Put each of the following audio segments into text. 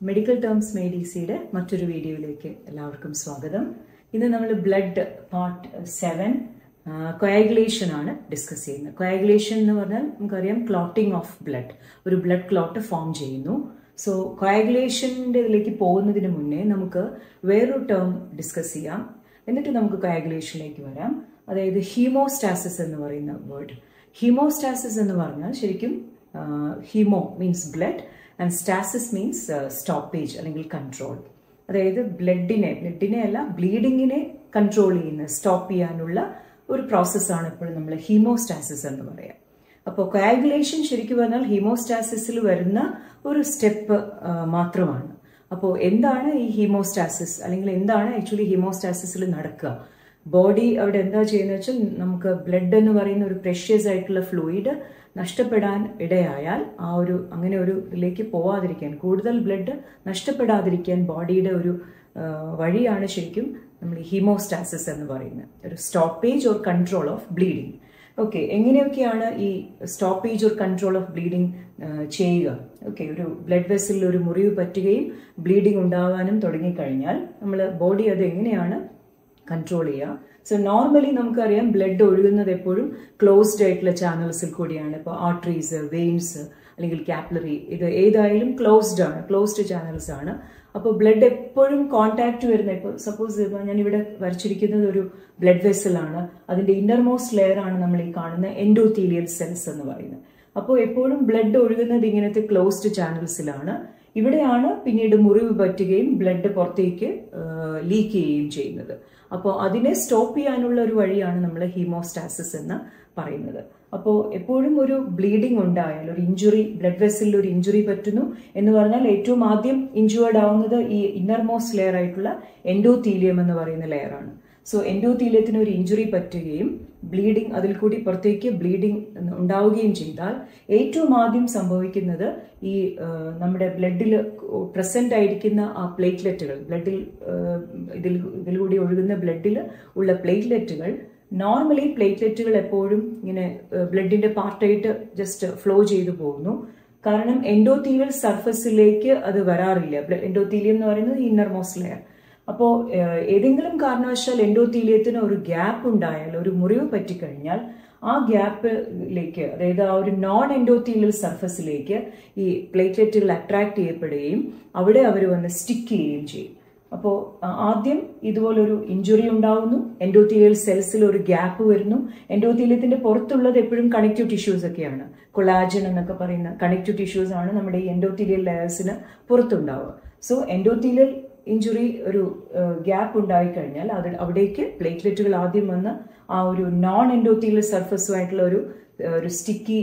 medical terms മെഡിസിയുടെ മറ്റൊരു വീഡിയോയിലേക്ക് എല്ലാവർക്കും സ്വാഗതം ഇന്ന് നമ്മൾ ബ്ലഡ് പാർട്ട് സെവൻ കൊയാഗുലേഷൻ ആണ് ഡിസ്കസ് ചെയ്യുന്നത് കൊയാഗുലേഷൻ എന്ന് പറഞ്ഞാൽ നമുക്കറിയാം ക്ലോട്ടിംഗ് ഓഫ് ബ്ലഡ് ഒരു ബ്ലഡ് ക്ലോട്ട് ഫോം ചെയ്യുന്നു സോ കൊയാഗുലേഷൻ്റെ ഇതിലേക്ക് പോകുന്നതിന് മുന്നേ നമുക്ക് വേറൊരു ടേം ഡിസ്കസ് ചെയ്യാം എന്നിട്ട് നമുക്ക് കൊയാഗുലേഷനിലേക്ക് വരാം അതായത് ഹീമോസ്റ്റാസിസ് എന്ന് പറയുന്ന വേർഡ് ഹീമോസ്റ്റാസിസ് എന്ന് പറഞ്ഞാൽ ശരിക്കും haemo means blood and stasis means stoppage അല്ലെങ്കിൽ കൺട്രോൾ അതായത് ബ്ലഡിനെ ബ്ലഡിനെ അല്ല ബ്ലീഡിങ്ങിനെ കൺട്രോൾ ചെയ്യുന്ന സ്റ്റോപ്പ് ചെയ്യാനുള്ള ഒരു പ്രോസസ്സാണ് എപ്പോഴും നമ്മൾ ഹീമോസ്റ്റാസിസ് എന്ന് പറയാം അപ്പോൾ കൊയാഗുലേഷൻ ശരിക്കും പറഞ്ഞാൽ ഹീമോസ്റ്റാസിസിൽ വരുന്ന ഒരു സ്റ്റെപ്പ് മാത്രമാണ് അപ്പോൾ എന്താണ് ഈ ഹീമോസ്റ്റാസിസ് അല്ലെങ്കിൽ എന്താണ് ആക്ച്വലി ഹീമോസ്റ്റാസിസിൽ നടക്കുക ബോഡി അവിടെ എന്താ ചെയ്യുന്നത് വെച്ചാൽ നമുക്ക് ബ്ലഡ് എന്ന് പറയുന്ന ഒരു പ്രഷ്യസ് ആയിട്ടുള്ള ഫ്ലൂയിഡ് നഷ്ടപ്പെടാൻ ഇടയായാൽ ആ ഒരു അങ്ങനെ ഒരു ഇതിലേക്ക് പോവാതിരിക്കാൻ കൂടുതൽ ബ്ലഡ് നഷ്ടപ്പെടാതിരിക്കാൻ ബോഡിയുടെ ഒരു വഴിയാണ് ശരിക്കും നമ്മൾ ഹീമോസ്റ്റാസിസ് എന്ന് പറയുന്നത് ഒരു stoppage or control of bleeding okay എങ്ങനെയൊക്കെയാണ് ഈ stoppage or control of bleeding ചെയ്യുക ഓക്കെ ഒരു ബ്ലഡ് വെസലിൽ ഒരു മുറിവ് പറ്റുകയും ബ്ലീഡിങ് ഉണ്ടാകാനും തുടങ്ങിക്കഴിഞ്ഞാൽ നമ്മൾ ബോഡി അത് എങ്ങനെയാണ് കൺട്രോൾ ചെയ്യുക സോ നോർമലി നമുക്കറിയാം ബ്ലഡ് ഒഴുകുന്നത് എപ്പോഴും ക്ലോസ്ഡ് ആയിട്ടുള്ള ചാനൽസിൽ കൂടിയാണ് ഇപ്പോൾ ആർട്ടറീസ് വെയിൻസ് അല്ലെങ്കിൽ കാപ്ലറി ഇത് ഏതായാലും ക്ലോസ്ഡ് ആണ് ക്ലോസ്ഡ് ചാനൽസ് ആണ് അപ്പോൾ ബ്ലഡ് എപ്പോഴും കോൺടാക്ട് വരുന്ന ഇപ്പോൾ സപ്പോസ് ഇപ്പോൾ ഞാൻ ഇവിടെ വരച്ചിരിക്കുന്നത് ഒരു ബ്ലഡ് വെസലാണ് അതിന്റെ ഇന്നർമോസ്റ്റ് ലെയർ ആണ് നമ്മൾ ഈ കാണുന്ന എൻഡോത്തീലിയൽ സെൽസ് എന്ന് പറയുന്നത് അപ്പോൾ എപ്പോഴും ബ്ലഡ് ഒഴുകുന്നത് ഇങ്ങനത്തെ ക്ലോസ്ഡ് ചാനൽസിലാണ് ഇവിടെയാണ് പിന്നീട് മുറിവ് പറ്റുകയും ബ്ലഡ് പുറത്തേക്ക് ലീക്ക് ചെയ്യുകയും ചെയ്യുന്നത് അപ്പോൾ അതിനെ സ്റ്റോപ്പ് ചെയ്യാനുള്ള ഒരു വഴിയാണ് നമ്മൾ ഹീമോസ്റ്റാസിസ് എന്ന് പറയുന്നത് അപ്പോൾ എപ്പോഴും ഒരു ബ്ലീഡിംഗ് ഉണ്ടായാൽ ഒരു ഇഞ്ചുറി ബ്ലഡ് വെസലിൽ ഒരു ഇഞ്ചുറി പറ്റുന്നു എന്ന് പറഞ്ഞാൽ ഏറ്റവും ആദ്യം ഇഞ്ചുവേർഡ് ആവുന്നത് ഈ ഇന്നർമോസ്റ്റ് ലെയർ ആയിട്ടുള്ള എൻഡോത്തീലിയം എന്ന് പറയുന്ന ലെയറാണ് സോ എൻഡോത്തീലിയത്തിന് ഒരു ഇഞ്ചുറി പറ്റുകയും ബ്ലീഡിംഗ് അതിൽ കൂടി പുറത്തേക്ക് ബ്ലീഡിംഗ് ഉണ്ടാവുകയും ചെയ്താൽ ഏറ്റവും ആദ്യം സംഭവിക്കുന്നത് ഈ നമ്മുടെ ബ്ലഡിൽ പ്രസന്റ് ആയിരിക്കുന്ന ആ പ്ലേറ്റ്ലെറ്റുകൾ ബ്ലഡിൽ ഇതിൽ ഇതിലൂടെ ഒഴുകുന്ന ബ്ലഡിൽ ഉള്ള പ്ലേറ്റ്ലെറ്റുകൾ നോർമലി പ്ലേറ്റ്ലെറ്റുകൾ എപ്പോഴും ഇങ്ങനെ ബ്ലഡിന്റെ പാർട്ടായിട്ട് ജസ്റ്റ് ഫ്ലോ ചെയ്തു പോകുന്നു കാരണം എൻഡോത്തീലിയൽ സർഫസിലേക്ക് അത് വരാറില്ല എൻഡോത്തീലിയം എന്ന് പറയുന്നത് ഇന്നർമോസ്റ്റ് ലെയർ അപ്പോൾ ഏതെങ്കിലും കാരണവശാൽ എൻഡോത്തീലിയത്തിന് ഒരു ഗ്യാപ്പ് ഉണ്ടായാൽ ഒരു മുറിവ് പറ്റിക്കഴിഞ്ഞാൽ ആ ഗ്യാപ്പിലേക്ക് അതായത് ആ ഒരു നോൺ എൻഡോത്തീലിയൽ സർഫസിലേക്ക് ഈ പ്ലേറ്റ്ലെറ്റുകൾ അട്രാക്ട് ചെയ്യപ്പെടുകയും അവിടെ അവർ വന്ന് സ്റ്റിക്ക് ചെയ്യുകയും ചെയ്യും അപ്പോൾ ആദ്യം ഇതുപോലൊരു ഇഞ്ചുറി ഉണ്ടാവുന്നു എൻഡോത്തീലിയൽ സെൽസിൽ ഒരു ഗ്യാപ്പ് വരുന്നു എൻഡോത്തീലിയത്തിന്റെ പുറത്തുള്ളത് എപ്പോഴും കണക്റ്റീവ് ടിഷ്യൂസ് ഒക്കെയാണ് കൊളാജൻ എന്നൊക്കെ പറയുന്ന കണക്റ്റീവ് ടിഷ്യൂസ് ആണ് നമ്മുടെ ഈ എൻഡോത്തീലിയൽ ലെയേഴ്സിന് പുറത്തുണ്ടാവുക സോ എൻഡോത്തീലിയൽ ഇഞ്ചുറി ഒരു ഗ്യാപ്പ് ഉണ്ടായിക്കഴിഞ്ഞാൽ അത് അവിടേക്ക് പ്ലേറ്റ്ലെറ്റുകൾ ആദ്യം വന്ന് ആ ഒരു നോൺ എൻഡോത്തീലിയൽ സർഫസുമായിട്ടുള്ള ഒരു ഒരു സ്റ്റിക്കി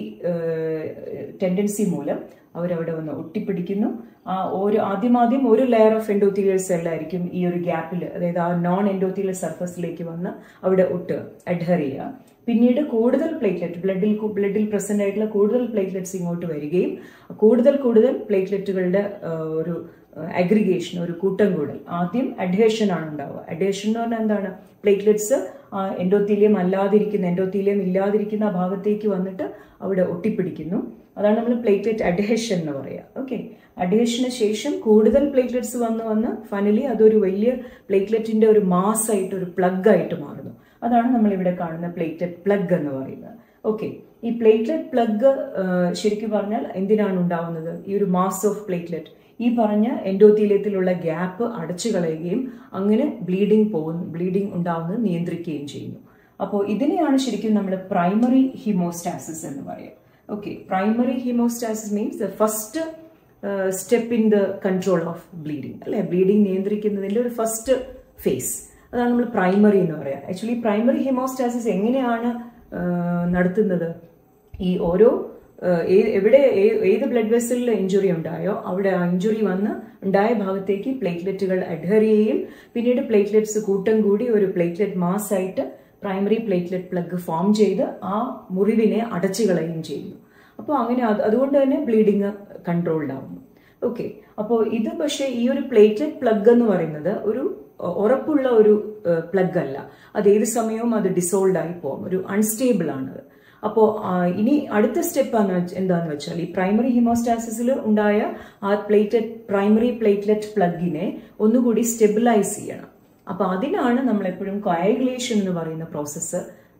ടെൻഡൻസി മൂലം അവരവിടെ വന്ന് ഒട്ടിപ്പിടിക്കുന്നു ആ ഒരു ആദ്യം ആദ്യം ഒരു ലെയർ ഓഫ് എൻഡോത്തീലിയൽ സെല്ലായിരിക്കും ഈ ഒരു ഗ്യാപ്പിൽ അതായത് ആ നോൺ എൻഡോത്തീലിയൽ സർഫസിലേക്ക് വന്ന് അവിടെ ഒട്ട് അഡ്ഹർ ചെയ്യുക പിന്നീട് കൂടുതൽ പ്ലേറ്റ്ലെറ്റ് ബ്ലഡിൽ ബ്ലഡിൽ പ്രസന്റ് ആയിട്ടുള്ള കൂടുതൽ പ്ലേറ്റ്ലെറ്റ്സ് ഇങ്ങോട്ട് വരികയും കൂടുതൽ കൂടുതൽ പ്ലേറ്റ്ലെറ്റുകളുടെ ഒരു അഗ്രിഗേഷൻ ഒരു കൂട്ടം കൂടൽ ആദ്യം അഡ്ഹേഷൻ ആണ് ഉണ്ടാവുക അഡ്ഹേഷൻ എന്ന് പറഞ്ഞാൽ എന്താണ് പ്ലേറ്റ്ലെറ്റ്സ് എൻഡോത്തീലിയം അല്ലാതിരിക്കുന്ന എൻഡോത്തീലിയം ഇല്ലാതിരിക്കുന്ന ആ ഭാഗത്തേക്ക് വന്നിട്ട് അവിടെ ഒട്ടിപ്പിടിക്കുന്നു അതാണ് നമ്മൾ പ്ലേറ്റ്ലെറ്റ് അഡ്ഹേഷൻ എന്ന് പറയുക ഓക്കെ അഡ്ഹേഷന് ശേഷം കൂടുതൽ പ്ലേറ്റ്ലെറ്റ്സ് വന്ന് വന്ന് ഫൈനലി അതൊരു വലിയ പ്ലേറ്റ്ലെറ്റിന്റെ ഒരു മാസ് ആയിട്ട് ഒരു പ്ലഗ് ആയിട്ട് മാറുന്നു അതാണ് നമ്മൾ ഇവിടെ കാണുന്ന പ്ലേറ്റ്ലെറ്റ് പ്ലഗ് എന്ന് പറയുന്നത് ഓക്കെ ഈ പ്ലേറ്റ്ലെറ്റ് പ്ലഗ് ശരിക്കും പറഞ്ഞാൽ എന്തിനാണ് ഉണ്ടാവുന്നത് ഈ ഒരു മാസ് ഓഫ് പ്ലേറ്റ്ലെറ്റ് ഈ പറഞ്ഞ എൻഡോത്തീലിയത്തിലുള്ള ഗ്യാപ്പ് അടച്ചു കളയുകയും അങ്ങനെ ബ്ലീഡിംഗ് പോകുന്നു ബ്ലീഡിംഗ് ഉണ്ടാവുന്നത് നിയന്ത്രിക്കുകയും ചെയ്യുന്നു അപ്പോൾ ഇതിനെയാണ് ശരിക്കും നമ്മൾ പ്രൈമറി ഹിമോസ്റ്റാസിസ് എന്ന് പറയുക okay primary haemostasis means the first step in the control of bleeding അല്ലെ ബ്ലീഡിംഗ് നിയന്ത്രിക്കുന്നതിൻ്റെ ഒരു ഫസ്റ്റ് ഫേസ് അതാണ് നമ്മൾ പ്രൈമറി എന്ന് പറയാം ആക്ച്വലി പ്രൈമറി ഹിമോസ്റ്റാസിസ് എങ്ങനെയാണ് നടത്തുന്നത് ഈ ഓരോ എവിടെ ഏത് ബ്ലഡ് വെസലിൽ ഇഞ്ചുറി ഉണ്ടായോ അവിടെ ആ ഇഞ്ചുറി വന്ന് ഉണ്ടായ ഭാഗത്തേക്ക് പ്ലേറ്റ്ലെറ്റുകൾ അഡ്ഹർ ചെയ്യുകയും പിന്നീട് പ്ലേറ്റ്ലെറ്റ്സ് കൂട്ടം കൂടി ഒരു പ്ലേറ്റ്ലെറ്റ് മാസ് ആയിട്ട് പ്രൈമറി പ്ലേറ്റ്ലെറ്റ് പ്ലഗ് ഫോം ചെയ്ത് ആ മുറിവിനെ അടച്ചു കളയുകയും ചെയ്യുന്നു അപ്പോൾ അങ്ങനെ അതുകൊണ്ട് തന്നെ ബ്ലീഡിങ് കൺട്രോൾഡ് ആവുന്നു ഓക്കെ അപ്പോൾ ഇത് പക്ഷേ ഈ ഒരു പ്ലേറ്റ്ലെറ്റ് പ്ലഗ് എന്ന് പറയുന്നത് ഒരു ഉറപ്പുള്ള ഒരു പ്ലഗ് അല്ല അത് ഏത് സമയവും അത് ഡിസോൾവ് ആയി പോകും ഒരു അൺസ്റ്റേബിൾ ആണത് അപ്പോൾ ഇനി അടുത്ത സ്റ്റെപ്പ് എന്താന്ന് വെച്ചാൽ ഈ പ്രൈമറി ഹിമോസ്റ്റാസിസിൽ ഉണ്ടായ ആ പ്ലേറ്റ്ലെറ്റ് പ്രൈമറി പ്ലേറ്റ്ലെറ്റ് പ്ലഗിനെ ഒന്നുകൂടി സ്റ്റെബിലൈസ് ചെയ്യണം അപ്പൊ അതിനാണ് നമ്മൾ എപ്പോഴും കൊയഗുലേഷൻ എന്ന് പറയുന്ന പ്രോസസ്സ്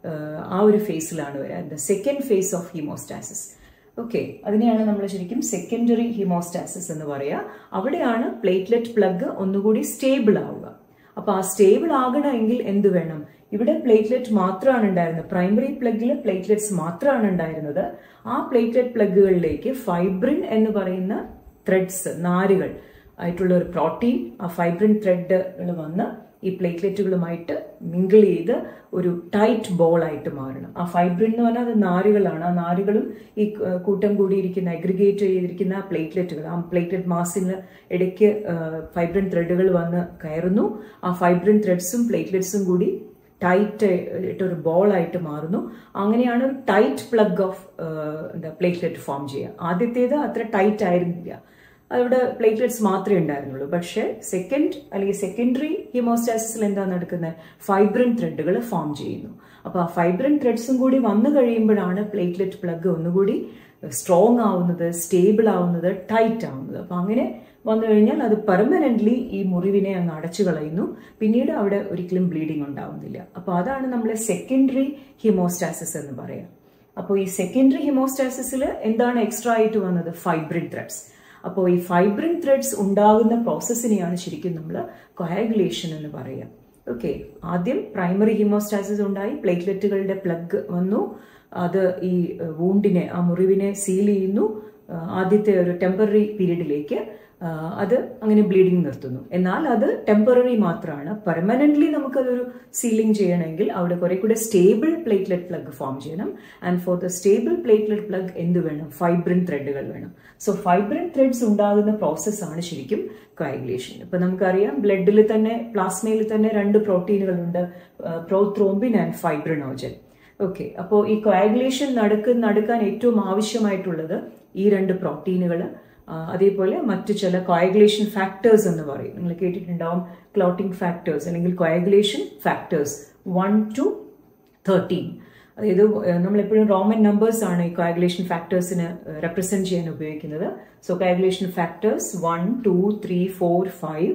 ആ ഒരു ഫേസിലാണ് വരിക the second phase of haemostasis okay അതിനെയാണ് നമ്മൾ ശരിക്കും സെക്കൻഡറി ഹീമോസ്റ്റാസിസ് എന്ന് പറയുക അവിടെയാണ് പ്ലേറ്റ്ലെറ്റ് പ്ലഗ് ഒന്നുകൂടി സ്റ്റേബിൾ ആവുക അപ്പൊ ആ സ്റ്റേബിൾ ആകണമെങ്കിൽ എന്ത് വേണം ഇവിടെ പ്ലേറ്റ്ലെറ്റ് മാത്രമാണ് ഉണ്ടായിരുന്നത് പ്രൈമറി പ്ലഗിൽ പ്ലേറ്റ്ലെറ്റ്സ് മാത്രമാണ് ഉണ്ടായിരുന്നത് ആ പ്ലേറ്റ്ലെറ്റ് പ്ലഗുകളിലേക്ക് ഫൈബ്രിൻ എന്ന് പറയുന്ന ത്രെഡ്സ് നാരുകൾ ആയിട്ടുള്ള ഒരു പ്രോട്ടീൻ ആ ഫൈബ്രിൻ ത്രെഡുകൾ വന്ന് ഈ പ്ലേറ്റ്ലെറ്റുകളുമായിട്ട് മിങ്കിൾ ചെയ്ത് ഒരു ടൈറ്റ് ബോൾ ആയിട്ട് മാറണം ആ ഫൈബ്രിൻ എന്ന് പറഞ്ഞാൽ അത് നാരുകളാണ് ആ നാരുകളും ഈ കൂട്ടം കൂടിയിരിക്കുന്ന അഗ്രിഗേറ്റ് ചെയ്തിരിക്കുന്ന പ്ലേറ്റ്ലെറ്റുകൾ ആ പ്ലേറ്റ്ലെറ്റ് മാസിന് ഇടയ്ക്ക് ഫൈബ്രിൻ ത്രെഡുകൾ വന്ന് കയറുന്നു ആ ഫൈബ്രിൻ ത്രെഡ്സും പ്ലേറ്റ്ലെറ്റ്സും കൂടി ടൈറ്റ് ഒരു ബോൾ ആയിട്ട് മാറുന്നു അങ്ങനെയാണ് ഒരു ടൈറ്റ് പ്ലഗ് ഓഫ് എന്താ പ്ലേറ്റ്ലെറ്റ് ഫോം ചെയ്യുക ആദ്യത്തേത് അത്ര ടൈറ്റ് ആയിരുന്നില്ല അവിടെ പ്ലേറ്റ്ലെറ്റ്സ് മാത്രമേ ഉണ്ടായിരുന്നുള്ളൂ പക്ഷേ സെക്കൻഡ് അല്ലെങ്കിൽ സെക്കൻഡറി ഹിമോസ്റ്റാസിസിൽ എന്താ നടക്കുന്നത് ഫൈബ്രിൻ ത്രെഡുകൾ ഫോം ചെയ്യുന്നു അപ്പോൾ ആ ഫൈബ്രിൻ ത്രെഡ്സും കൂടി വന്നു കഴിയുമ്പോഴാണ് പ്ലേറ്റ്ലെറ്റ് പ്ലഗ് ഒന്നുകൂടി സ്ട്രോങ് ആവുന്നത് സ്റ്റേബിൾ ആവുന്നത് ടൈറ്റ് ആവുന്നത് അപ്പോൾ അങ്ങനെ വന്നു കഴിഞ്ഞാൽ അത് പെർമനന്റ്ലി ഈ മുറിവിനെ അങ്ങ് അടച്ചു കളയുന്നു പിന്നീട് അവിടെ ഒരിക്കലും ബ്ലീഡിംഗ് ഉണ്ടാവുന്നില്ല അപ്പോൾ അതാണ് നമ്മൾ സെക്കൻഡറി ഹിമോസ്റ്റാസിസ് എന്ന് പറയാം അപ്പോൾ ഈ സെക്കൻഡറി ഹിമോസ്റ്റാസിസിൽ എന്താണ് എക്സ്ട്രാ ആയിട്ട് വന്നത് ഫൈബ്രിൻ ത്രെഡ്സ് അപ്പോൾ ഈ ഫൈബ്രിൻ ത്രെഡ്സ് ഉണ്ടാകുന്ന പ്രോസസ്സിനെയാണ് ശരിക്കും നമ്മൾ കൊയാഗുലേഷൻ എന്ന് പറയുക ഓക്കെ ആദ്യം പ്രൈമറി ഹിമോസ്റ്റാസിസ് ഉണ്ടായി പ്ലേറ്റ്ലെറ്റുകളുടെ പ്ലഗ് വന്നു അത് ഈ വൂണ്ടിനെ ആ മുറിവിനെ സീൽ ചെയ്യുന്നു ആദ്യത്തെ ഒരു ടെമ്പററി പീരീഡിലേക്ക് അത് അങ്ങനെ ബ്ലീഡിങ് നിർത്തുന്നു എന്നാൽ അത് ടെമ്പററി മാത്രമാണ് പെർമനന്റ്ലി നമുക്കതൊരു സീലിംഗ് ചെയ്യണമെങ്കിൽ അവിടെ കുറെ കൂടെ സ്റ്റേബിൾ പ്ലേറ്റ്ലെറ്റ് പ്ലഗ് ഫോം ചെയ്യണം and for the stable platelet plug എന്ത് വേണം ഫൈബ്രിൻ ത്രെഡുകൾ വേണം സോ ഫൈബ്രിൻ ത്രെഡ്സ് ഉണ്ടാകുന്ന പ്രോസസ്സാണ് ശരിക്കും കോയാഗുലേഷൻ ഇപ്പൊ നമുക്കറിയാം ബ്ലഡിൽ തന്നെ പ്ലാസ്മയിൽ തന്നെ രണ്ട് പ്രോട്ടീനുകളുണ്ട് പ്രോത്രോംബിൻ ആൻഡ് ഫൈബ്രിനോജൻ ഓക്കെ അപ്പോൾ ഈ കോയാഗുലേഷൻ നടക്കുന്ന നടക്കാൻ ഏറ്റവും ആവശ്യമായിട്ടുള്ളത് ഈ രണ്ട് പ്രോട്ടീനുകൾ അതേപോലെ മറ്റു ചില കോയഗുലേഷൻ ഫാക്ടേഴ്സ് എന്ന് പറയും നിങ്ങൾ കേട്ടിട്ടുണ്ടാവും ക്ലോട്ടിംഗ് ഫാക്ടേഴ്സ് അല്ലെങ്കിൽ coagulation factors one to thirteen അതായത് നമ്മളെപ്പോഴും റോമൻ നമ്പേഴ്സ് ആണ് ഈ കോയഗുലേഷൻ ഫാക്ടേഴ്സിന് റെപ്രസെന്റ് ചെയ്യാൻ ഉപയോഗിക്കുന്നത് so coagulation factors one two three four five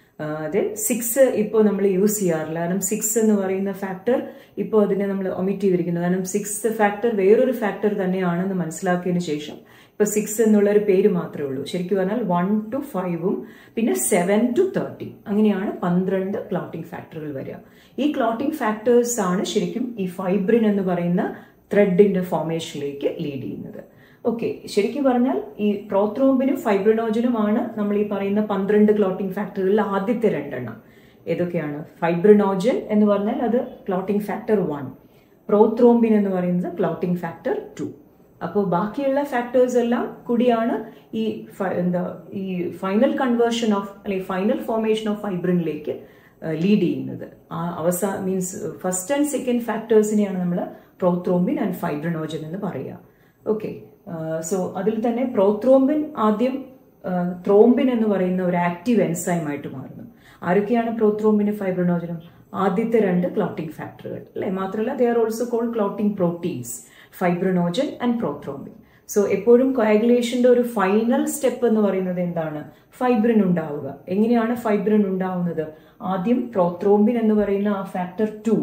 then six ഇപ്പോൾ നമ്മൾ യൂസ് ചെയ്യാറില്ല കാരണം സിക്സ് എന്ന് പറയുന്ന ഫാക്ടർ ഇപ്പോൾ അതിനെ നമ്മൾ ഒമിറ്റ് ചെയ്തിരിക്കുന്നു കാരണം സിക്സ് ഫാക്ടർ വേറൊരു ഫാക്ടർ തന്നെയാണെന്ന് മനസ്സിലാക്കിയതിനു ശേഷം ഇപ്പൊ സിക്സ് എന്നുള്ള ഒരു പേര് മാത്രമേ ഉള്ളൂ ശരിക്കും പറഞ്ഞാൽ വൺ ടു ഫൈവും പിന്നെ സെവൻ ടു തേർട്ടി അങ്ങനെയാണ് പന്ത്രണ്ട് ക്ലോട്ടിംഗ് ഫാക്ടറുകൾ വരിക ഈ ക്ലോട്ടിംഗ് ഫാക്ടേഴ്സ് ആണ് ശരിക്കും ഈ ഫൈബ്രിൻ എന്ന് പറയുന്ന ത്രെഡിന്റെ ഫോർമേഷനിലേക്ക് ലീഡ് ചെയ്യുന്നത് ഓക്കെ ശരിക്കും പറഞ്ഞാൽ ഈ പ്രോത്രോംബിനും ഫൈബ്രിനോജനുമാണ് നമ്മൾ ഈ പറയുന്ന പന്ത്രണ്ട് ക്ലോട്ടിംഗ് ഫാക്ടറുകളിൽ ആദ്യത്തെ രണ്ടെണ്ണം ഏതൊക്കെയാണ് ഫൈബ്രിനോജൻ എന്ന് പറഞ്ഞാൽ അത് ക്ലോട്ടിംഗ് ഫാക്ടർ വൺ പ്രോത്രോംബിൻ എന്ന് പറയുന്നത് ക്ലോട്ടിംഗ് ഫാക്ടർ ടു അപ്പോൾ ബാക്കിയുള്ള ഫാക്ടേഴ്സ് എല്ലാം കൂടിയാണ് ഈ എന്താ ഈ ഫൈനൽ കൺവേർഷൻ ഓഫ് അല്ലെങ്കിൽ ഫൈനൽ ഫോർമേഷൻ ഓഫ് ഫൈബ്രിനിലേക്ക് ലീഡ് ചെയ്യുന്നത് ആ അവസാ മീൻസ് ഫസ്റ്റ് ആൻഡ് സെക്കൻഡ് ഫാക്ടേഴ്സിനെയാണ് നമ്മൾ പ്രോത്രോംബിൻ ആൻഡ് ഫൈബ്രിനോജൻ എന്ന് പറയുക ഓക്കെ സോ അതിൽ തന്നെ പ്രോത്രോംബിൻ ആദ്യം ത്രോംബിൻ എന്ന് പറയുന്ന ഒരു ആക്റ്റീവ് എൻസൈം ആയിട്ട് മാറുന്നു ആരൊക്കെയാണ് പ്രോത്രോംബിനും ഫൈബ്രിനോജനും ആദ്യത്തെ രണ്ട് ക്ലോട്ടിംഗ് ഫാക്ടറുകൾ അല്ലെ മാത്രമല്ല they are also called clotting proteins fibrinogen and prothrombin so എപ്പോഴും കൊയാഗുലേഷന്റെ ഒരു ഫൈനൽ സ്റ്റെപ്പ് എന്ന് പറയുന്നത് എന്താണ് ഫൈബ്രിൻ ഉണ്ടാവുക എങ്ങനെയാണ് ഫൈബ്രിൻ ഉണ്ടാവുന്നത് ആദ്യം പ്രോത്രോംബിൻ എന്ന് പറയുന്ന ആ ഫാക്ടർ ടു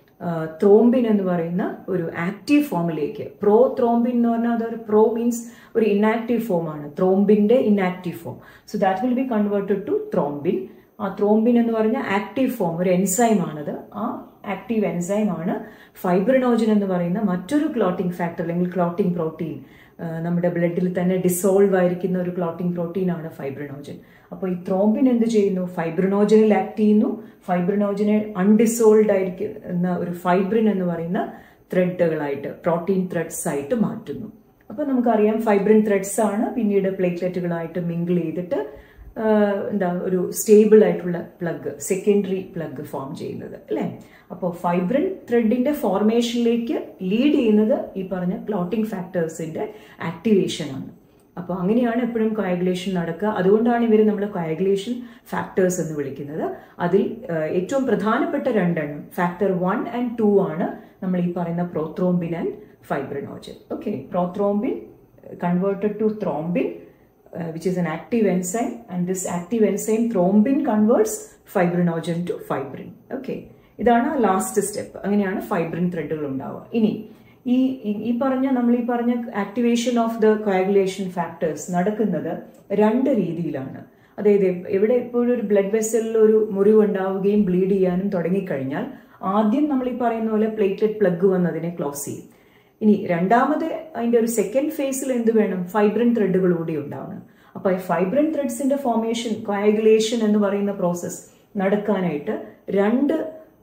ത്രോംബിൻ എന്ന് പറയുന്ന ഒരു ആക്റ്റീവ് ഫോമിലേക്ക് പ്രോ ത്രോംബിൻ എന്ന് പറഞ്ഞാൽ അതൊരു പ്രോ മീൻസ് ഒരു ഇനാക്റ്റീവ് ഫോം ആണ് ത്രോംബിന്റെ inactive form so that will be converted to thrombin ആ ത്രോംബിൻ എന്ന് പറഞ്ഞ ആക്റ്റീവ് ഫോം ഒരു എൻസൈം ആണത് ആ ആക്റ്റീവ് എൻസൈം ആണ് ഫൈബ്രിനോജൻ എന്ന് പറയുന്ന മറ്റൊരു ക്ലോട്ടിംഗ് ഫാക്ടർ അല്ലെങ്കിൽ ക്ലോട്ടിംഗ് പ്രോട്ടീൻ നമ്മുടെ ബ്ലഡിൽ തന്നെ ഡിസോൾവ് ആയിരിക്കുന്ന ഒരു ക്ലോട്ടിംഗ് പ്രോട്ടീൻ ആണ് ഫൈബ്രിനോജൻ അപ്പോൾ ഈ ത്രോംബിൻ എന്ത് ചെയ്യുന്നു ഫൈബ്രിനോജനിൽ ആക്ട് ചെയ്യുന്നു ഫൈബ്രിനോജനെ അൺഡിസോൾഡ് ആയിരിക്കുന്ന ഒരു ഫൈബ്രിൻ എന്ന് പറയുന്ന ത്രെഡുകളായിട്ട് പ്രോട്ടീൻ ത്രെഡ്സ് ആയിട്ട് മാറ്റുന്നു അപ്പോൾ നമുക്കറിയാം ഫൈബ്രിൻ ത്രെഡ്സ് ആണ് പിന്നീട് പ്ലേറ്റ്ലെറ്റുകളായിട്ട് മിങ്കിൾ ചെയ്തിട്ട് എന്താ ഒരു സ്റ്റേബിൾ ആയിട്ടുള്ള പ്ലഗ് സെക്കൻഡറി പ്ലഗ് ഫോം ചെയ്യുന്നത് അല്ലേ അപ്പോൾ ഫൈബ്രിൻ ത്രെഡിന്റെ ഫോർമേഷനിലേക്ക് ലീഡ് ചെയ്യുന്നത് ഈ പറഞ്ഞ ക്ലോട്ടിംഗ് ഫാക്ടേഴ്സിന്റെ ആക്ടിവേഷൻ ആണ് അപ്പോൾ അങ്ങനെയാണ് എപ്പോഴും കൊയാഗുലേഷൻ നടക്കുക അതുകൊണ്ടാണ് ഇവർ നമ്മൾ കൊയാഗുലേഷൻ ഫാക്ടേഴ്സ് എന്ന് വിളിക്കുന്നത് അതിൽ ഏറ്റവും പ്രധാനപ്പെട്ട രണ്ടെണ്ണം ഫാക്ടർ വൺ ആൻഡ് ടു ആണ് നമ്മൾ ഈ പറയുന്ന prothrombin and fibrinogen okay prothrombin converted to thrombin which is an active enzyme and this active enzyme thrombin converts fibrinogen to fibrin okay ഇതാണ് ലാസ്റ്റ് സ്റ്റെപ്പ് അങ്ങനെയാണ് ഫൈബ്രിൻ ത്രെഡുകൾ ഉണ്ടാവുക ഇനി ഈ ഈ പറഞ്ഞ നമ്മൾ ഈ പറഞ്ഞ activation of the coagulation factors നടക്കുന്നത് രണ്ട് രീതിയിലാണ് അതായത് എവിടെ എപ്പോഴും ഒരു ബ്ലഡ് വെസലിൽ ഒരു മുറിവ് ഉണ്ടാവുകയും ബ്ലീഡ് ചെയ്യാനും തുടങ്ങിക്കഴിഞ്ഞാൽ ആദ്യം നമ്മൾ ഈ പറയുന്ന പോലെ പ്ലേറ്റ്ലെറ്റ് പ്ലഗ് വന്ന് അതിനെ ക്ലോസ് ചെയ്യും ഇനി രണ്ടാമത് അതിന്റെ ഒരു സെക്കൻഡ് ഫേസിൽ എന്ത് വേണം ഫൈബ്രൻ ത്രെഡുകൾ കൂടി ഉണ്ടാവണം അപ്പൊ ഈ ഫൈബ്രൻ ത്രെഡ്സിന്റെ ഫോർമേഷൻ കോയാഗുലേഷൻ എന്ന് പറയുന്ന പ്രോസസ്സ് നടക്കാനായിട്ട് രണ്ട്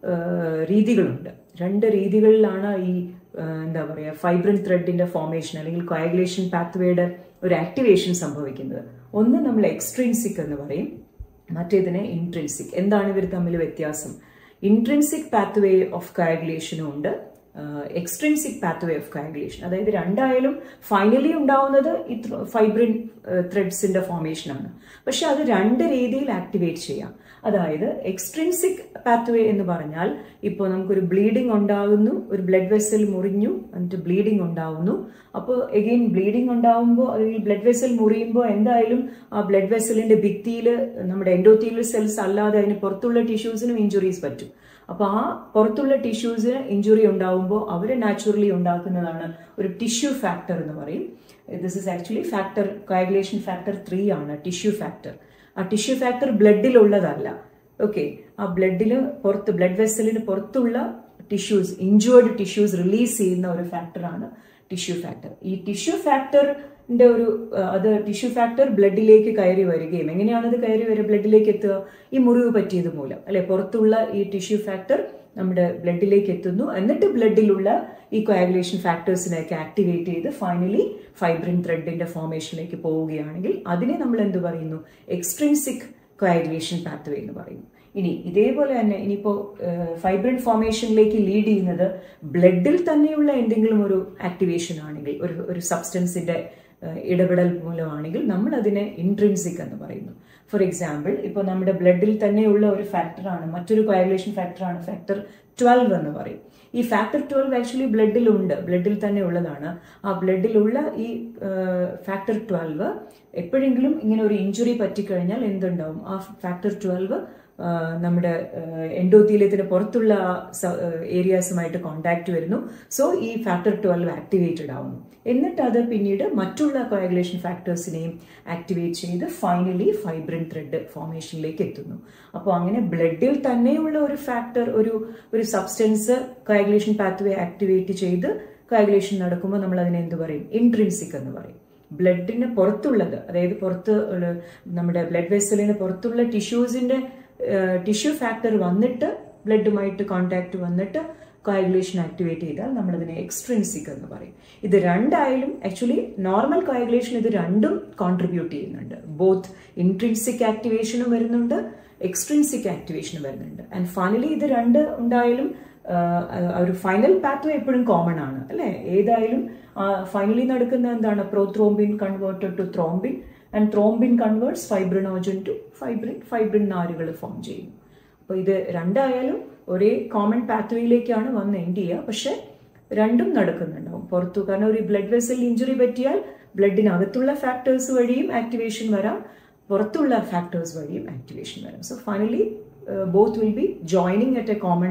രീതികളുണ്ട് രണ്ട് രീതികളിലാണ് ഈ എന്താ പറയുക ഫൈബ്രൻ ത്രെഡിന്റെ ഫോർമേഷൻ അല്ലെങ്കിൽ കോയാഗുലേഷൻ പാത്വേയുടെ ഒരു ആക്ടിവേഷൻ സംഭവിക്കുന്നത് ഒന്ന് നമ്മൾ എക്സ്ട്രിൻസിക് എന്ന് പറയും മറ്റേതിനെ ഇൻട്രിൻസിക് എന്താണ് ഇവർ തമ്മിൽ വ്യത്യാസം ഇൻട്രിൻസിക് പാത്വേ ഓഫ് കോയാഗുലേഷനും ഉണ്ട് എക്സ്ട്രിൻസിക് പാത്വേ ഓഫ് കോയാഗുലേഷൻ അതായത് രണ്ടായാലും ഫൈനലി ഉണ്ടാവുന്നത് ഈ ഫൈബ്രിൻ ത്രെഡ്സിന്റെ ഫോർമേഷൻ ആണ് പക്ഷെ അത് രണ്ട് രീതിയിൽ ആക്ടിവേറ്റ് ചെയ്യാം അതായത് എക്സ്ട്രിൻസിക് പാത്വേ എന്ന് പറഞ്ഞാൽ ഇപ്പോൾ നമുക്കൊരു ബ്ലീഡിംഗ് ഉണ്ടാകുന്നു ഒരു ബ്ലഡ് വെസൽ മുറിഞ്ഞു എന്നിട്ട് ബ്ലീഡിംഗ് ഉണ്ടാവുന്നു അപ്പോൾ എഗെയിൻ ബ്ലീഡിംഗ് ഉണ്ടാവുമ്പോൾ അല്ലെങ്കിൽ ബ്ലഡ് വെസൽ മുറിയുമ്പോൾ എന്തായാലും ആ ബ്ലഡ് വെസലിന്റെ ഭിത്തിയിൽ നമ്മുടെ എൻഡോത്തീലിയൽ സെൽസ് അല്ലാതെ അതിന് പുറത്തുള്ള ടിഷ്യൂസിനും ഇഞ്ചുറീസ് പറ്റും അപ്പൊ ആ പുറത്തുള്ള ടിഷ്യൂസിന് ഇഞ്ചുറി ഉണ്ടാവുമ്പോൾ അവരെ നാച്ചുറലി ഉണ്ടാക്കുന്നതാണ് ഒരു ടിഷ്യൂ ഫാക്ടർ എന്ന് പറയും this is actually factor coagulation factor three ആണ് ടിഷ്യൂ ഫാക്ടർ ആ ടിഷ്യൂ ഫാക്ടർ ബ്ലഡിലുള്ളതല്ല ഓക്കെ ആ ബ്ലഡിന് പുറത്ത് ബ്ലഡ് വെസലിന് പുറത്തുള്ള ടിഷ്യൂസ് ഇഞ്ചുവേർഡ് ടിഷ്യൂസ് റിലീസ് ചെയ്യുന്ന ഒരു ഫാക്ടറാണ് ടിഷ്യൂ ഫാക്ടർ ഈ ടിഷ്യൂ ഫാക്ടറിന്റെ ഒരു അത് ടിഷ്യൂ ഫാക്ടർ ബ്ലഡിലേക്ക് കയറി വരികയും എങ്ങനെയാണ് അത് കയറി വരിക ബ്ലഡിലേക്ക് എത്തുക ഈ മുറിവ് പറ്റിയത് മൂലം അല്ലെ പുറത്തുള്ള ഈ ടിഷ്യൂ ഫാക്ടർ നമ്മുടെ ബ്ലഡിലേക്ക് എത്തുന്നു എന്നിട്ട് ബ്ലഡിലുള്ള ഈ കോയാഗുലേഷൻ ഫാക്ടേഴ്സിനെയൊക്കെ ആക്ടിവേറ്റ് ചെയ്ത് ഫൈനലി ഫൈബ്രിൻ ത്രെഡിന്റെ ഫോർമേഷനിലേക്ക് പോവുകയാണെങ്കിൽ അതിനെ നമ്മൾ എന്ത് പറയുന്നു എക്സ്ട്രിൻസിക് കോയാഗുലേഷൻ പാത്വേ എന്ന് പറയുന്നു ഇനി ഇതേപോലെ തന്നെ ഇനിയിപ്പോ ഫൈബ്രിൻ ഫോർമേഷനിലേക്ക് ലീഡ് ചെയ്യുന്നത് ബ്ലഡിൽ തന്നെയുള്ള എന്തെങ്കിലും ഒരു ആക്ടിവേഷൻ ആണെങ്കിൽ ഒരു ഒരു സബ്സ്റ്റൻസിന്റെ ഇടപെടൽ മൂലമാണെങ്കിൽ നമ്മൾ അതിനെ ഇൻട്രിൻസിക് എന്ന് പറയുന്നു ഫോർ എക്സാമ്പിൾ ഇപ്പോൾ നമ്മുടെ ബ്ലഡിൽ തന്നെയുള്ള ഒരു ഫാക്ടറാണ് മറ്റൊരു കോയാഗുലേഷൻ ഫാക്ടറാണ് ഫാക്ടർ ട്വൽവ് എന്ന് പറയും ഈ ഫാക്ടർ ട്വൽവ് ആക്ച്വലി ബ്ലഡിലുണ്ട് ബ്ലഡിൽ തന്നെ ഉള്ളതാണ് ആ ബ്ലഡിലുള്ള ഈ ഫാക്ടർ ട്വൽവ് എപ്പോഴെങ്കിലും ഇങ്ങനെ ഒരു ഇഞ്ചുറി പറ്റിക്കഴിഞ്ഞാൽ എന്തുണ്ടാവും ആ ഫാക്ടർ ട്വൽവ് നമ്മുടെ എൻഡോത്തീലിയത്തിന് പുറത്തുള്ള ഏരിയാസുമായിട്ട് കോണ്ടാക്ട് വരുന്നു സോ ഈ ഫാക്ടർ ട്വൽവ് ആക്ടിവേറ്റഡ് ആവുന്നു എന്നിട്ട് അത് പിന്നീട് മറ്റുള്ള കോയാഗുലേഷൻ ഫാക്ടേഴ്സിനെയും ആക്ടിവേറ്റ് ചെയ്ത് ഫൈനലി ഫൈബ്രിൻ ത്രെഡ് ഫോർമേഷനിലേക്ക് എത്തുന്നു അപ്പോൾ അങ്ങനെ ബ്ലഡിൽ തന്നെയുള്ള ഒരു ഫാക്ടർ ഒരു ഒരു സബ്സ്റ്റൻസ് കോയാഗുലേഷൻ പാത്വേ ആക്ടിവേറ്റ് ചെയ്ത് കോയാഗുലേഷൻ നടക്കുമ്പോൾ നമ്മൾ അതിനെ എന്ത് പറയും ഇൻട്രിൻസിക് എന്ന് പറയും ബ്ലഡിന് പുറത്തുള്ളത് അതായത് പുറത്ത് നമ്മുടെ ബ്ലഡ് വെസലിന് പുറത്തുള്ള ടിഷ്യൂസിന്റെ ടിഷ്യൂ ഫാക്ടർ വന്നിട്ട് ബ്ലഡുമായിട്ട് കോണ്ടാക്ട് വന്നിട്ട് കോയാഗുലേഷൻ ആക്ടിവേറ്റ് ചെയ്താൽ നമ്മൾ അതിനെ എക്സ്ട്രിൻസിക് എന്ന് പറയും ഇത് രണ്ടായാലും ആക്ച്വലി നോർമൽ കോയാഗുലേഷൻ ഇത് രണ്ടും കോൺട്രിബ്യൂട്ട് ചെയ്യുന്നുണ്ട് ബോത്ത് ഇൻട്രിൻസിക് ആക്ടിവേഷനും വരുന്നുണ്ട് എക്സ്ട്രിൻസിക് ആക്ടിവേഷനും വരുന്നുണ്ട് ആൻഡ് ഫൈനലി ഇത് രണ്ട് ഉണ്ടായാലും ഒരു ഫൈനൽ പാത്വേ എപ്പോഴും കോമൺ ആണ് അല്ലെ ഏതായാലും ഫൈനലി നടക്കുന്ന എന്താണ് prothrombin converted to thrombin and thrombin converts fibrinogen to fibrin fibrin നാരുകൾ ഫോം ചെയ്യും അപ്പോൾ ഇത് രണ്ടായാലും ഒരേ കോമൺ പാത്വേയിലേക്കാണ് വന്ന് എൻഡ് ചെയ്യുക പക്ഷെ രണ്ടും നടക്കുന്നുണ്ടാവും പുറത്തു കാരണം ഒരു ബ്ലഡ് വെസൽ ഇഞ്ചുറി പറ്റിയാൽ ബ്ലഡിനകത്തുള്ള ഫാക്ടേഴ്സ് വഴിയും ആക്ടിവേഷൻ വരാം പുറത്തുള്ള ഫാക്ടേഴ്സ് വഴിയും ആക്ടിവേഷൻ വരാം so finally both will be joining at a common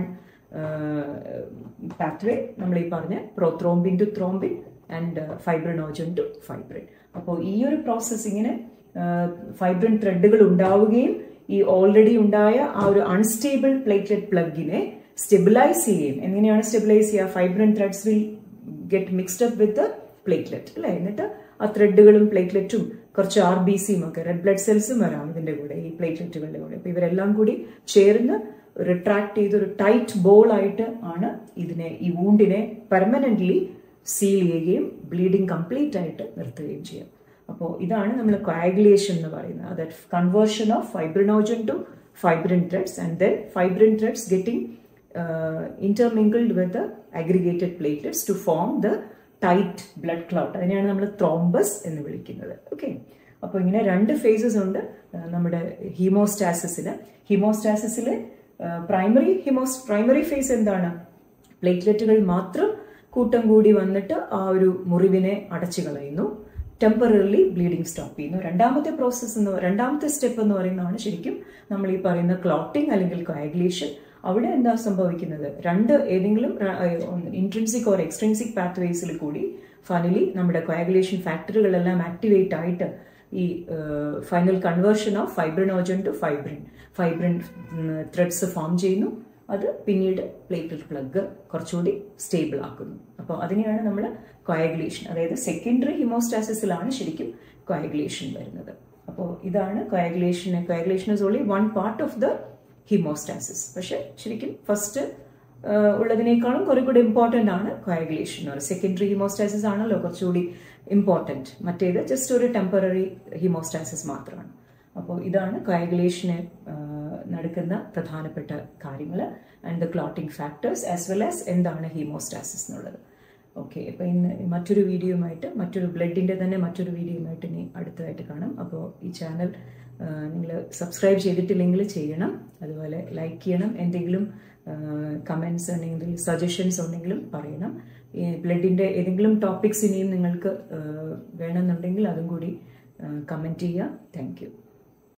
pathway നമ്മൾ ഈ പറഞ്ഞ prothrombin to thrombin and fibrinogen to fibrin അപ്പോൾ ഈ ഒരു പ്രോസസ്സിങ്ങിന് ഫൈബ്രിൻ ത്രെഡുകൾ ഉണ്ടാവുകയും ഈ ഓൾറെഡി ഉണ്ടായ ആ ഒരു അൺസ്റ്റേബിൾ പ്ലേറ്റ്ലെറ്റ് പ്ലഗിനെ സ്റ്റെബിലൈസ് ചെയ്യുകയും എങ്ങനെയാണ് സ്റ്റെബിലൈസ് ചെയ്യുക fibrin threads will get mixed up with platelet അല്ലേ എന്നിട്ട് ആ ത്രെഡുകളും പ്ലേറ്റ്ലെറ്റും കുറച്ച് ആർ ബി സിയും ഒക്കെ റെഡ് ബ്ലഡ് സെൽസും വരാം ഇതിന്റെ കൂടെ ഈ പ്ലേറ്റ്ലെറ്റുകളുടെ കൂടെ അപ്പൊ ഇവരെല്ലാം കൂടി ചേർന്ന് റിട്രാക്ട് ചെയ്ത് ഒരു ടൈറ്റ് ബോൾ ആയിട്ട് ആണ് ഇതിനെ ഈ വൂണ്ടിനെ പെർമനന്റ്ലി സീൽ ചെയ്യുകയും ബ്ലീഡിങ് കംപ്ലീറ്റ് ആയിട്ട് നിർത്തുകയും ചെയ്യും അപ്പോൾ ഇതാണ് നമ്മൾ കോയാഗുലേഷൻ എന്ന് പറയുന്നത് that conversion of fibrinogen to fibrin threads and then fibrin threads getting intermingled with aggregated platelets to form the tight blood clot അതിനെയാണ് നമ്മൾ ത്രോംബസ് എന്ന് വിളിക്കുന്നത് ഓക്കെ അപ്പോൾ ഇങ്ങനെ രണ്ട് ഫേസസ് ഉണ്ട് നമ്മുടെ ഹീമോസ്റ്റാസിസിന് ഹീമോസ്റ്റാസിസിൽ പ്രൈമറി ഹിമോസ് പ്രൈമറി ഫേസ് എന്താണ് പ്ലേറ്റ്ലെറ്റുകൾ മാത്രം കൂട്ടം കൂടി വന്നിട്ട് ആ ഒരു മുറിവിനെ അടച്ചു കളയുന്നു ടെമ്പററിലി ബ്ലീഡിംഗ് സ്റ്റോപ്പ് ചെയ്യുന്നു രണ്ടാമത്തെ പ്രോസസ്സ് എന്ന് രണ്ടാമത്തെ സ്റ്റെപ്പ് എന്ന് പറയുന്നതാണ് ശരിക്കും നമ്മൾ ഈ പറയുന്ന ക്ലോട്ടിംഗ് അല്ലെങ്കിൽ കോയാഗുലേഷൻ അവിടെ എന്താ സംഭവിക്കുന്നത് രണ്ട് ഏതെങ്കിലും ഇൻട്രൻസിക് ഓർ എക്സ്ട്രൻസിക് പാത്വേസിൽ കൂടി ഫൈനലി നമ്മുടെ കോയാഗുലേഷൻ ഫാക്ടറികളെല്ലാം ആക്ടിവേറ്റ് ആയിട്ട് ഈ final conversion of fibrinogen to fibrin fibrin threads form ചെയ്യുന്നു അത് പിന്നീട് പ്ലേറ്റ്ലെറ്റ് പ്ലഗ് കുറച്ചുകൂടി സ്റ്റേബിൾ ആക്കുന്നു അപ്പോൾ അതിനെയാണ് നമ്മൾ കോയാഗുലേഷൻ അതായത് സെക്കൻഡറി ഹിമോസ്റ്റാസിസിലാണ് ശരിക്കും കോയാഗുലേഷൻ വരുന്നത് അപ്പോൾ ഇതാണ് coagulation coagulation is only one part of the haemostasis പക്ഷെ ശരിക്കും ഫസ്റ്റ് ഉള്ളതിനേക്കാളും കുറെ കൂടി ഇമ്പോർട്ടൻ്റ് ആണ് കോയാഗുലേഷൻ എന്ന് പറയുന്നത് സെക്കൻഡറി ഹിമോസ്റ്റാസിസ് ആണല്ലോ കുറച്ചുകൂടി ഇമ്പോർട്ടൻറ്റ് മറ്റേത് ജസ്റ്റ് ഒരു ടെമ്പററി ഹിമോസ്റ്റാസിസ് മാത്രമാണ് അപ്പോൾ ഇതാണ് കോയാഗുലേഷന് നടക്കുന്ന പ്രധാനപ്പെട്ട കാര്യങ്ങൾ and the clotting factors as well as എന്താണ് ഹീമോസ്റ്റാസിസ് എന്നുള്ളത് ഓക്കെ അപ്പോൾ ഇന്ന് മറ്റൊരു വീഡിയോയുമായിട്ട് മറ്റൊരു ബ്ലഡിൻ്റെ തന്നെ മറ്റൊരു വീഡിയോയുമായിട്ട് ഇനി അടുത്തതായിട്ട് കാണാം അപ്പോൾ ഈ ചാനൽ നിങ്ങൾ സബ്സ്ക്രൈബ് ചെയ്തിട്ടില്ലെങ്കിൽ ചെയ്യണം അതുപോലെ ലൈക്ക് ചെയ്യണം എന്തെങ്കിലും കമൻസ് ഉണ്ടെങ്കിൽ സജഷൻസ് ഉണ്ടെങ്കിലും പറയണം ഈ ബ്ലഡിൻ്റെ ഏതെങ്കിലും ടോപ്പിക്സ് ഇനിയും നിങ്ങൾക്ക് വേണമെന്നുണ്ടെങ്കിൽ അതും കൂടി കമൻറ്റ് ചെയ്യുക താങ്ക്